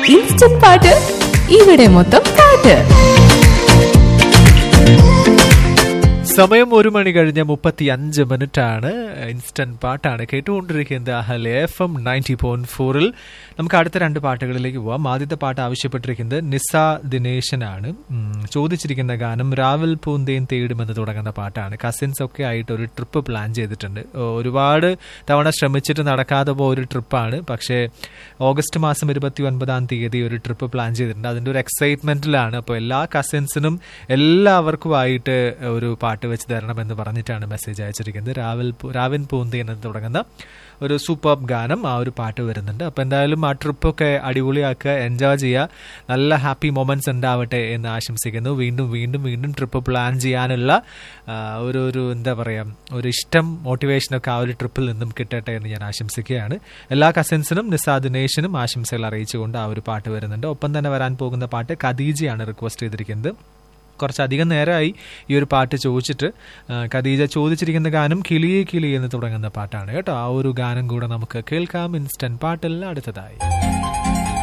instant പാട്ട് ഇവിടെ മൊത്തം പാട്ട് സമയം ഒരു മണി കഴിഞ്ഞ മുപ്പത്തി അഞ്ച് മിനിറ്റ് ആണ് ഇൻസ്റ്റന്റ് പാട്ടാണ് കേട്ടുകൊണ്ടിരിക്കുന്നത് അഹലെ എഫ് എം നയൻറ്റി പോയിന്റ് ഫോറിൽ നമുക്ക് അടുത്ത രണ്ട് പാട്ടുകളിലേക്ക് പോവാം ആദ്യത്തെ പാട്ട് ആവശ്യപ്പെട്ടിരിക്കുന്നത് നിസ ദിനേശനാണ് ഉം, ചോദിച്ചിരിക്കുന്ന ഗാനം രാവൽ പൂന്തേൻ തേടുമെന്ന് തുടങ്ങുന്ന പാട്ടാണ് കസിൻസ് ഒക്കെ ആയിട്ട് ഒരു ട്രിപ്പ് പ്ലാൻ ചെയ്തിട്ടുണ്ട് ഓ, ഒരുപാട് തവണ ശ്രമിച്ചിട്ട് നടക്കാതെ പോയ ഒരു ട്രിപ്പാണ് പക്ഷേ ഓഗസ്റ്റ് മാസം ഇരുപത്തി ഒൻപതാം തീയതി ഒരു ട്രിപ്പ് പ്ലാൻ ചെയ്തിട്ടുണ്ട് അതിൻ്റെ ഒരു എക്സൈറ്റ്മെന്റിലാണ് അപ്പോൾ എല്ലാ കസിൻസിനും എല്ലാവർക്കുമായിട്ട് ഒരു പാട്ട് വെച്ച് തരണമെന്ന് പറഞ്ഞിട്ടാണ് മെസ്സേജ് അയച്ചിരിക്കുന്നത് രാവിൽ പൂ- രാവിൻ പൂന്തി എന്ന് തുടങ്ങുന്ന ഒരു സൂപ്പർ ഗാനം ആ ഒരു പാട്ട് വരുന്നുണ്ട് അപ്പോൾ എന്തായാലും ആ ട്രിപ്പൊക്കെ അടിപൊളിയാക്കുക എൻജോയ് ചെയ്യുക നല്ല ഹാപ്പി മൊമെന്റ്സ് ഉണ്ടാവട്ടെ എന്ന് ആശംസിക്കുന്നു വീണ്ടും വീണ്ടും വീണ്ടും ട്രിപ്പ് പ്ലാൻ ചെയ്യാനുള്ള ആ, ഒരു ഒരു എന്താ പറയുക ഒരു ഇഷ്ടം മോട്ടിവേഷനൊക്കെ ആ ഒരു ട്രിപ്പിൽ നിന്നും കിട്ടട്ടെ എന്ന് ഞാൻ ആശംസിക്കുകയാണ് എല്ലാ കസിൻസിനും നിസാ ദിനേശിനും ആശംസകൾ അറിയിച്ചുകൊണ്ട് ആ ഒരു പാട്ട് വരുന്നുണ്ട് ഒപ്പം തന്നെ വരാൻ പോകുന്ന പാട്ട് ഖദീജയാണ് റിക്വസ്റ്റ് ചെയ്തിരിക്കുന്നത് കുറച്ചധികം നേരമായി ഈ ഒരു പാട്ട് ചോദിച്ചിട്ട് ആ, ഖദീജ ചോദിച്ചിരിക്കുന്ന ഗാനം കിളിയെ കിളി എന്ന് തുടങ്ങുന്ന പാട്ടാണ് കേട്ടോ ആ ഒരു ഗാനം കൂടെ നമുക്ക് കേൾക്കാം ഇൻസ്റ്റന്റ് പാട്ടിൽ അടുത്തതായി